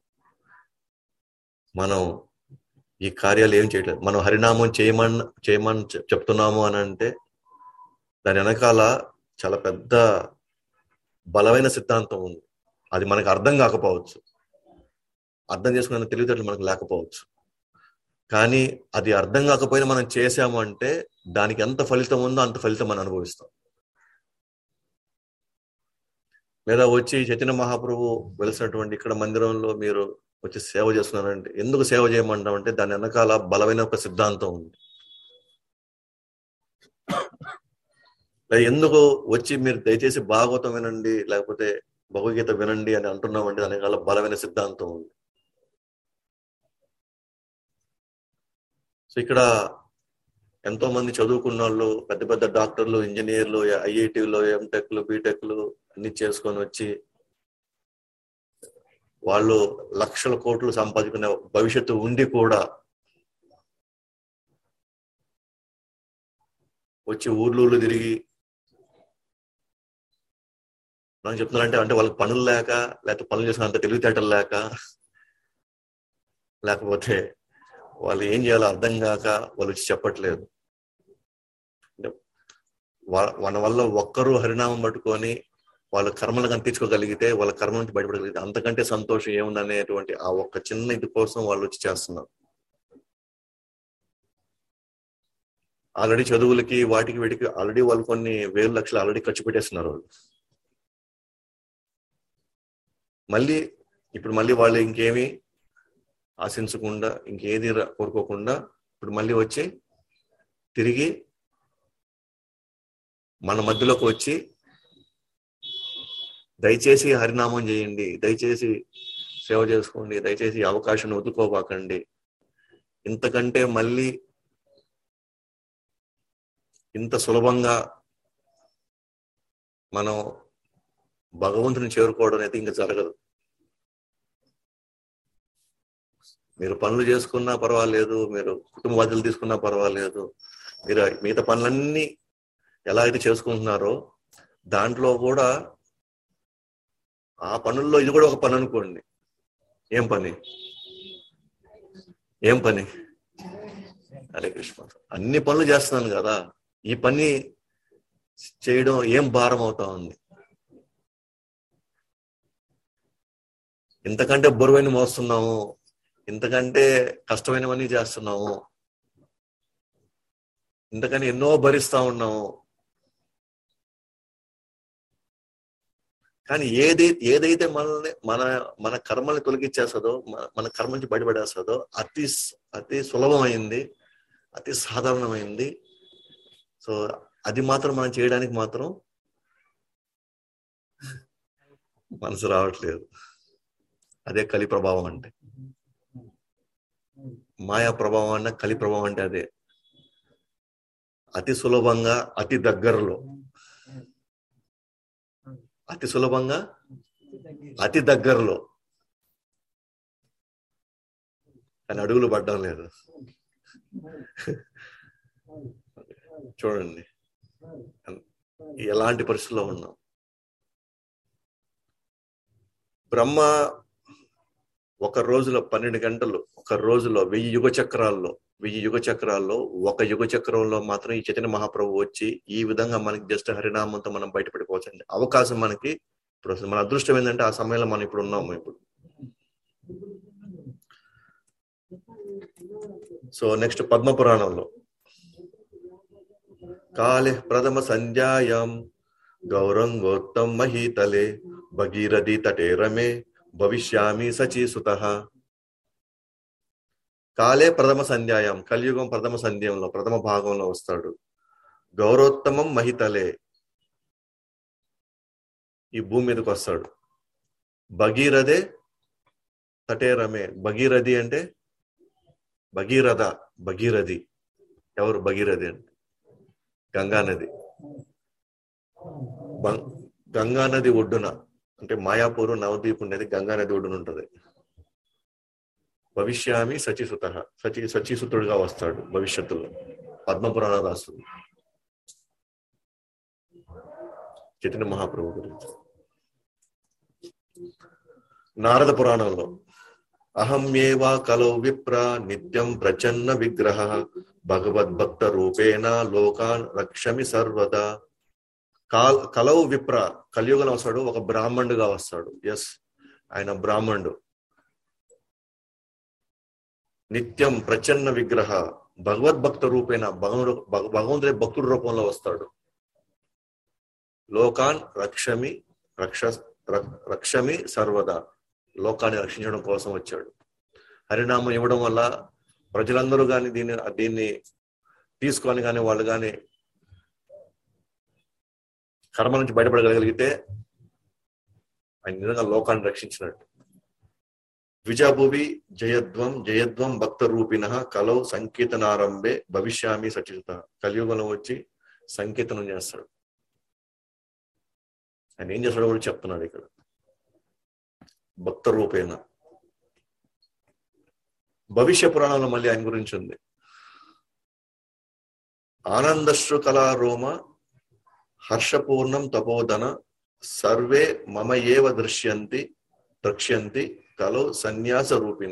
మనం ఈ కార్యాలు ఏం చేయట్లేదు మనం హరినామం చేయమని చేయమని చెప్- చెప్తున్నాము అని అంటే దాని వెనకాల చాలా పెద్ద బలమైన సిద్ధాంతం ఉంది అది మనకు అర్థం కాకపోవచ్చు అర్థం చేసుకునే తెలివితేటలు మనకు లేకపోవచ్చు కానీ అది అర్థం కాకపోయినా మనం చేసాము అంటే దానికి ఎంత ఫలితం ఉందో అంత ఫలితం మనం అనుభవిస్తాం లేదా వచ్చి చైతన్య మహాప్రభు వెలిసినటువంటి ఇక్కడ మందిరంలో మీరు వచ్చి సేవ చేస్తున్నారంటే ఎందుకు సేవ చేయమంటాం అంటే దాని వెనకాల బలమైన ఒక సిద్ధాంతం ఉంది లేదా ఎందుకు వచ్చి మీరు దయచేసి భాగవతం వినండి లేకపోతే భగవద్గీత వినండి అని అంటున్నామంటే దాని వెనకాల బలమైన సిద్ధాంతం ఉంది సో ఇక్కడ ఎంతో మంది చదువుకున్న వాళ్ళు పెద్ద పెద్ద డాక్టర్లు ఇంజనీర్లు ఐఐటీలు ఎంటెక్లు బీటెక్లు అన్ని చేసుకొని వచ్చి వాళ్ళు లక్షల కోట్లు సంపాదించుకునే భవిష్యత్తు ఉండి కూడా వచ్చి ఊర్లు ఊర్లు తిరిగి నాకు చెప్తున్నారంటే అంటే వాళ్ళకి పనులు లేక లేకపోతే పనులు చేసుకున్నంత తెలివితేటలు లేక లేకపోతే వాళ్ళు ఏం చేయాలో అర్థం కాక వాళ్ళు వచ్చి చెప్పట్లేదు అంటే వా- మన వల్ల ఒక్కరు హరినామం పట్టుకొని వాళ్ళ కర్మలు కనిపించుకోగలిగితే వాళ్ళ కర్మ నుంచి బయటపడగలిగితే అంతకంటే సంతోషం ఏముందనేటువంటి ఆ ఒక్క చిన్న ఇది కోసం వాళ్ళు వచ్చి చేస్తున్నారు ఆల్రెడీ చదువులకి వాటికి వీటికి ఆల్రెడీ వాళ్ళు కొన్ని వేలు లక్షలు ఆల్రెడీ ఖర్చు పెట్టేస్తున్నారు వాళ్ళు మళ్ళీ ఇప్పుడు మళ్ళీ వాళ్ళు ఇంకేమి ఆశించకుండా ఇంకేది రా- కోరుకోకుండా ఇప్పుడు మళ్ళీ వచ్చి తిరిగి మన మధ్యలోకి వచ్చి దయచేసి హరినామం చేయండి దయచేసి సేవ చేసుకోండి దయచేసి ఈ అవకాశాన్ని వదులుకోబాకండి ఇంతకంటే మళ్ళీ ఇంత సులభంగా మనం భగవంతుని చేరుకోవడం అయితే ఇంకా జరగదు మీరు పనులు చేసుకున్నా పర్వాలేదు మీరు కుటుంబ బాధ్యతలు తీసుకున్నా పర్వాలేదు మీరు మిగతా పనులన్నీ ఎలా అయితే చేసుకుంటున్నారో దాంట్లో కూడా ఆ పనుల్లో ఇది కూడా ఒక పని అనుకోండి ఏం పని ఏం పని హరే కృష్ణ అన్ని పనులు చేస్తున్నాను కదా ఈ పని చేయడం ఏం భారం అవుతా ఉంది ఇంతకంటే బరువైన మోస్తున్నాము ఇంతకంటే కష్టమైనవన్నీ చేస్తున్నాము ఇంతకని ఎన్నో భరిస్తా ఉన్నాము కానీ ఏదై ఏదైతే మనల్ని మన మన కర్మల్ని తొలగించేస్తుందో మన మన కర్మ నుంచి బయటపడేస్తుందో అతి స్- అతి సులభమైంది అతి సాధారణమైంది సో అది మాత్రం మనం చేయడానికి మాత్రం మనసు రావట్లేదు అదే కలి ప్రభావం అంటే మాయా ప్రభావం అన్న కలి ప్రభావం అంటే అదే అతి సులభంగా అతి దగ్గరలో అతి సులభంగా అతి దగ్గరలో కానీ అడుగులు పడ్డం లేదు చూడండి ఎలాంటి పరిస్థితుల్లో ఉన్నాం బ్రహ్మ ఒక రోజులో పన్నెండు గంటలు ఒక రోజులో వెయ్యి యుగ చక్రాల్లో వెయ్యి యుగ చక్రాల్లో ఒక యుగ చక్రంలో మాత్రం ఈ చైతన్య మహాప్రభు వచ్చి ఈ విధంగా మనకి జస్ట్ హరినామంతో మనం బయటపడిపోవచ్చండి అవకాశం మనకి ఇప్పుడు వస్తుంది. మన అదృష్టం ఏంటంటే ఆ సమయంలో మనం ఇప్పుడు ఉన్నాము ఇప్పుడు సో నెక్స్ట్ పద్మ పురాణంలో కాళే ప్రథమ సంధ్యాయాం గౌరంగోత్తం మహీతలే భగీరథి తటే రమే భవిష్యామి సచీసుత కాలే ప్రథమ సంధ్యాయం కలియుగం ప్రథమ సంధ్యంలో ప్రథమ భాగంలో వస్తాడు గౌరోత్తమం మహితలే ఈ భూమి మీదకి వస్తాడు భగీరథే తటే రమే భగీరథి అంటే భగీరథ భగీరథి ఎవరు భగీరథి అంటే గంగా నది బం- గంగా నది ఒడ్డున అంటే మాయాపూర్ నవదీప్ ఉండేది గంగా నది ఒడ్డున ఉంటది భవిష్యామి సచిసుత సచి సచిసుతుడుగా వస్తాడు భవిష్యత్తులో పద్మపురాణ రాస్తుంది చైతన్య మహాప్రభు గురించి నారద పురాణంలో అహం ఏవా కలౌ విప్ర నిత్యం ప్రచన్న విగ్రహ భగవద్భక్త రూపేణ లోకాన్ రక్షమి సర్వదా కాల్ కలౌ విప్ర కలియుగంలో వస్తాడు ఒక బ్రాహ్మణుడుగా వస్తాడు ఎస్ ఆయన బ్రాహ్మణుడు నిత్యం ప్రచన్న విగ్రహ భగవద్భక్త రూపేణ భగవంతుడు భగ- భగవంతుడి భక్తుడి రూపంలో వస్తాడు లోకాన్ రక్షమి రక్ష ర- రక్షమి సర్వదా లోకాన్ని రక్షించడం కోసం వచ్చాడు హరినామం ఇవ్వడం వల్ల ప్రజలందరూ కానీ దీన్ని దీన్ని తీసుకొని కానీ వాళ్ళు కానీ కర్మ నుంచి బయటపడగలిగితే ఆయన నిజంగా లోకాన్ని రక్షించినట్టు విజాభువి జయద్వం జయద్వం భక్త రూపిణ కలౌ సంకీర్తనారంభే భవిష్యామి సచిత కలియుగంలో వచ్చి సంకీర్తనం చేస్తాడు ఆయన ఏం చేస్తాడో కూడా చెప్తున్నాడు ఇక్కడ భక్త రూపేణ భవిష్య పురాణంలో మళ్ళీ ఆయన గురించి ఉంది ఆనందశ్రు కళారోమ హర్షపూర్ణం తపోధన సర్వే మమ ఏవ దృశ్యంతి ద్రక్ష్యంతి కలో సన్యాస రూపిణ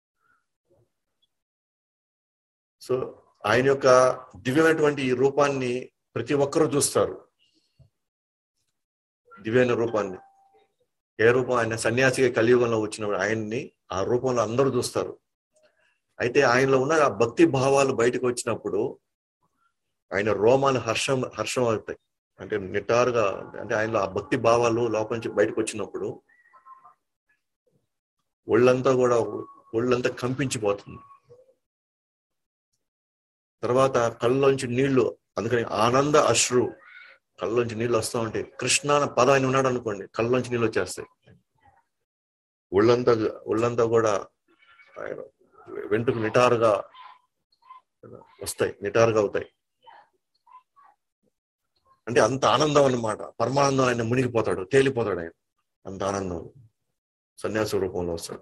సో ఆయన యొక్క దివ్యమైనటువంటి ఈ రూపాన్ని ప్రతి ఒక్కరూ చూస్తారు దివ్యమైన రూపాన్ని ఏ రూపం ఆయన సన్యాసిగా కలియుగంలో వచ్చినప్పుడు ఆయన్ని ఆ రూపంలో అందరూ చూస్తారు అయితే ఆయనలో ఉన్న ఆ భక్తి భావాలు బయటకు వచ్చినప్పుడు ఆయన రోమాలు హర్షం హర్షం అవుతాయి అంటే నిటారుగా అంటే ఆయనలో ఆ భక్తి భావాలు లోపల నుంచి బయటకు వచ్చినప్పుడు ఒళ్ళంతా కూడా ఒళ్ళంతా కంపించిపోతుంది తర్వాత కళ్ళలోంచి నీళ్లు అందుకని ఆనంద అశ్రు కళ్ళలోంచి నీళ్లు వస్తూ ఉంటాయి కృష్ణ అన్న పదం ఆయన ఉన్నాడు అనుకోండి కళ్ళలోంచి నీళ్ళు వచ్చేస్తాయి ఒళ్ళంతా ఒళ్ళంతా కూడా ఆయన వెంట్రుకు నిటారుగా వస్తాయి నిటారుగా అవుతాయి అంటే అంత ఆనందం అన్నమాట పరమానందం ఆయన మునిగిపోతాడు తేలిపోతాడు ఆయన అంత ఆనందం సన్యాస రూపంలో వస్తాడు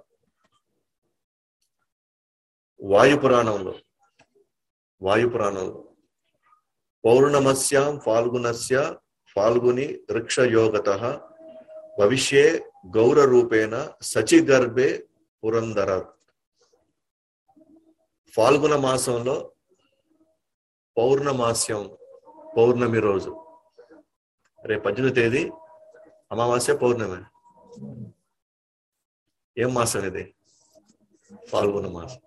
వాయు పురాణంలో వాయు పురాణంలో పౌర్ణమస్యాం ఫాల్గునస్య ఫాల్గుని వృక్షయోగత భవిష్యే గౌర రూపేణ సచిగర్భే పురందర ఫాల్గుణ మాసంలో పౌర్ణమాస్యం పౌర్ణమి రోజు రేపు పద్దెనిమిది తేదీ అమావాస్య పౌర్ణమి ఏం మాసం ఇది పాల్గొన మాసం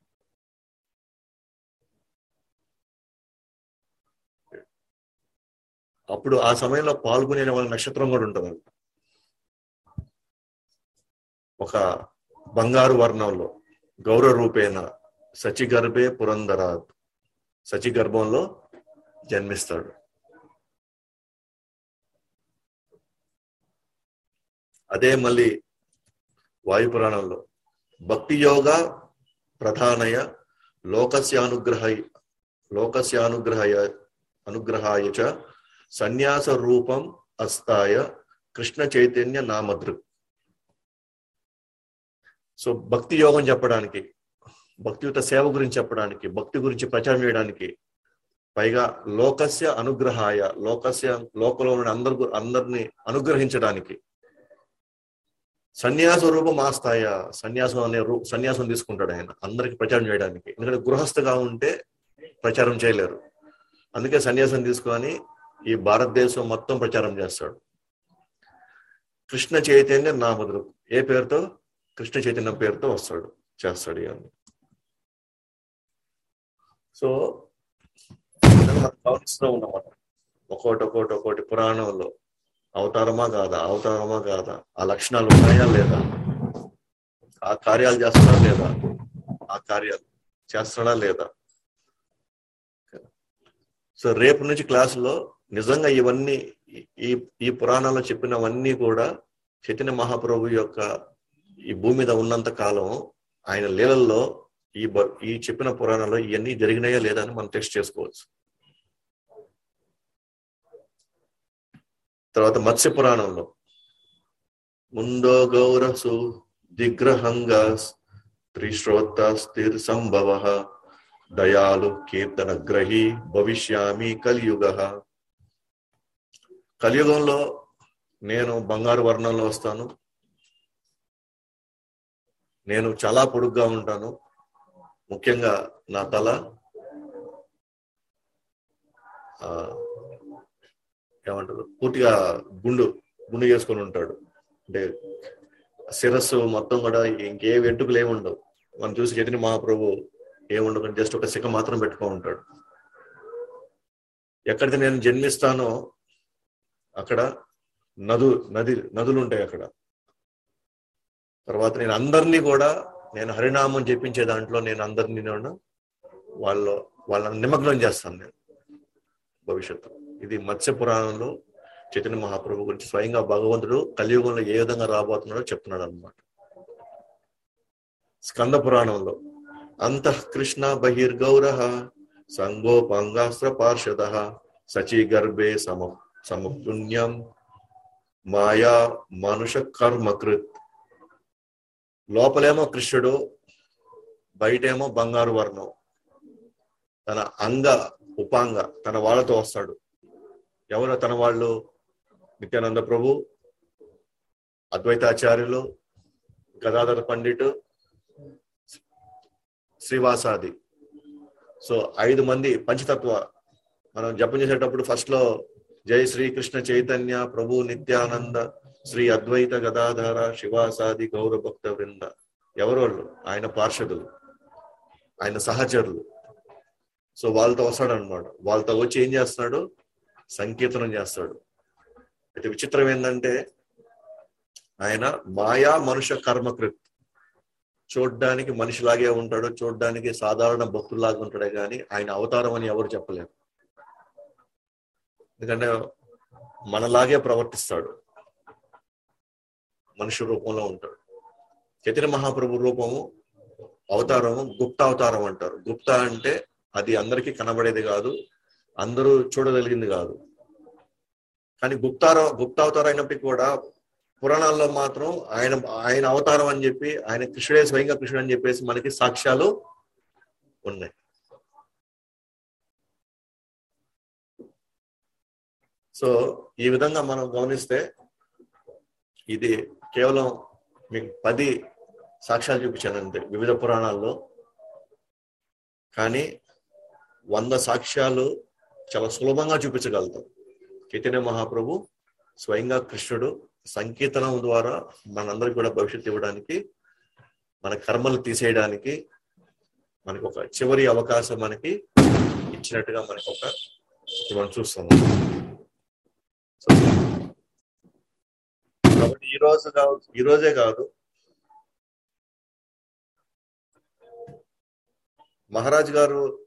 అప్పుడు ఆ సమయంలో పాల్గొనే వాళ్ళ నక్షత్రం కూడా ఉంటుంది ఒక బంగారు వర్ణంలో గౌరవ రూపేణ సచిగర్భే పురంధరాత్ సచి గర్భంలో జన్మిస్తాడు అదే మళ్ళీ వాయు పురాణంలో భక్తి యోగ ప్రధానయ లోకస్యానుగ్రహ లోకస్యానుగ్రహయ అనుగ్రహాయ చ సన్యాస రూపం అస్తాయ కృష్ణ చైతన్య నామదృక్ సో భక్తి యోగం చెప్పడానికి భక్తియుత సేవ గురించి చెప్పడానికి భక్తి గురించి ప్రచారం చేయడానికి పైగా లోకస్య అనుగ్రహాయ లోకస్య లోకంలో ఉన్న అందరు అందరిని అనుగ్రహించడానికి సన్యాస రూపం ఆస్తాయ సన్యాసం అనే రూ సన్యాసం తీసుకుంటాడు ఆయన అందరికి ప్రచారం చేయడానికి ఎందుకంటే గృహస్థగా ఉంటే ప్రచారం చేయలేరు అందుకే సన్యాసం తీసుకొని ఈ భారతదేశం మొత్తం ప్రచారం చేస్తాడు కృష్ణ చైతన్య నామదురు ఏ పేరుతో కృష్ణ చైతన్యం పేరుతో వస్తాడు చేస్తాడు ఇవన్నీ సో మనం గమనిస్తూ ఉన్నమాట ఒక్కోటి ఒక్కోటి ఒక్కోటి పురాణంలో అవతారమా కాదా అవతారమా కాదా ఆ లక్షణాలు ఉన్నాయా లేదా ఆ కార్యాలు చేస్తాడా లేదా ఆ కార్యాలు చేస్తాడా లేదా సో రేపు నుంచి క్లాసులో నిజంగా ఇవన్నీ ఈ ఈ పురాణంలో చెప్పినవన్నీ కూడా చైతన్య మహాప్రభు యొక్క ఈ భూమి మీద ఉన్నంత కాలం ఆయన లీలల్లో ఈ ఈ చెప్పిన పురాణంలో ఇవన్నీ జరిగినాయా లేదా అని మనం టెస్ట్ చేసుకోవచ్చు తర్వాత మత్స్య పురాణంలో ముందో గౌరసు దిగ్రహంగా త్రిశ్రోత స్థిర్ సంభవ దయాలు కీర్తన గ్రహి భవిష్యామి కలియుగ కలియుగంలో నేను బంగారు వర్ణంలో వస్తాను నేను చాలా పొడుగ్గా ఉంటాను ముఖ్యంగా నా తల ఏమంటారు పూర్తిగా గుండు గుండు చేసుకొని ఉంటాడు అంటే శిరస్సు మొత్తం కూడా ఇంకే వెంట్రుకలు ఏముండవు మనం చూసి చైతన్య మహాప్రభు ఏముండవు జస్ట్ ఒక శిఖ మాత్రం పెట్టుకో ఉంటాడు ఎక్కడికి నేను జన్మిస్తానో అక్కడ నదు నది నదులు ఉంటాయి అక్కడ తర్వాత నేను అందరినీ కూడా నేను హరినామం చెప్పించే దాంట్లో నేను అందరినీ నేను వాళ్ళ వాళ్ళని నిమగ్నం చేస్తాను నేను భవిష్యత్తు ఇది మత్స్య పురాణంలో చైతన్య మహాప్రభు గురించి స్వయంగా భగవంతుడు కలియుగంలో ఏ విధంగా రాబోతున్నాడో చెప్తున్నాడు అనమాట స్కంద పురాణంలో అంతః కృష్ణ బహిర్గౌర సంగోపాంగాస్త్ర పార్షద సచీ గర్భే సమ సమపుణ్యం మాయా మనుష కర్మకృత్ లోపలేమో కృష్ణుడు బయటేమో బంగారు వర్ణం తన అంగ ఉపాంగ తన వాళ్ళతో వస్తాడు ఎవరు తన వాళ్ళు నిత్యానంద ప్రభు అద్వైతాచార్యులు గదాధర పండిట్ శ్రీవాసాది సో ఐదు మంది పంచతత్వ మనం జపం చేసేటప్పుడు ఫస్ట్ లో జై శ్రీకృష్ణ చైతన్య ప్రభు నిత్యానంద శ్రీ అద్వైత గదాధార శివాసాది గౌర భక్త వృంద ఎవరు వాళ్ళు ఆయన పార్షదులు ఆయన సహచరులు సో వాళ్ళతో వస్తాడు అనమాట వాళ్ళతో వచ్చి ఏం చేస్తున్నాడు సంకీర్తనం చేస్తాడు అయితే విచిత్రం ఏంటంటే ఆయన మాయా మనుష కర్మకృత్ చూడ్డానికి మనిషిలాగే ఉంటాడు చూడ్డానికి సాధారణ భక్తుల్లాగా ఉంటాడే కానీ ఆయన అవతారం అని ఎవరు చెప్పలేరు ఎందుకంటే మనలాగే ప్రవర్తిస్తాడు మనిషి రూపంలో ఉంటాడు చైతన్య మహాప్రభు రూపము అవతారము గుప్త అవతారం అంటారు గుప్త అంటే అది అందరికీ కనబడేది కాదు అందరూ చూడగలిగింది కాదు కానీ గుప్తార గుప్తావతారం అయినప్పటికీ కూడా పురాణాల్లో మాత్రం ఆయన ఆయన అవతారం అని చెప్పి ఆయన కృష్ణుడే స్వయంగా కృష్ణుడు అని చెప్పేసి మనకి సాక్ష్యాలు ఉన్నాయి సో ఈ విధంగా మనం గమనిస్తే ఇది కేవలం మీకు పది సాక్ష్యాలు చూపించాను అంతే వివిధ పురాణాల్లో కానీ వంద సాక్ష్యాలు చాలా సులభంగా చూపించగలుగుతాం చైతన్య మహాప్రభు స్వయంగా కృష్ణుడు సంకీర్తనం ద్వారా మనందరికి కూడా భవిష్యత్తు ఇవ్వడానికి మన కర్మలు తీసేయడానికి మనకి ఒక చివరి అవకాశం మనకి ఇచ్చినట్టుగా మనకి ఒక ఇది మనం చూస్తున్నాం సో, కాబట్టి ఈ రోజు కాదు ఈ రోజే కాదు మహారాజ్ గారు